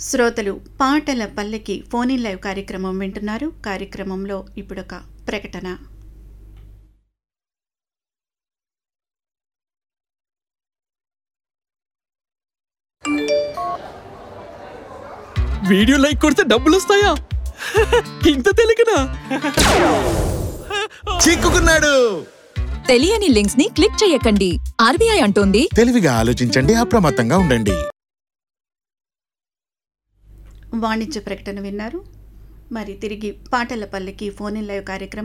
శ్రోతలు పాటల పల్లెకి phone in live కార్యక్రమం వింటున్నారు కార్యక్రమంలో ఇప్పుడొక ప్రకటన వీడియో లైక్ కొడితే డబ్బులు వస్తాయా ఇంత తెలియకనా చిక్కుకున్నాడు తెలియని లింక్స్ ని క్లిక్ చేయకండి ఆర్బీఐ అంటోంది తెలివిగా ఆలోచించండి అప్రమత్తంగా ఉండండి వాణిజ్య ప్రకటన విన్నారు మరి తిరిగి పాటల పల్లెకి ఫోన్ ఇన్ లైవ్ కార్యక్రమం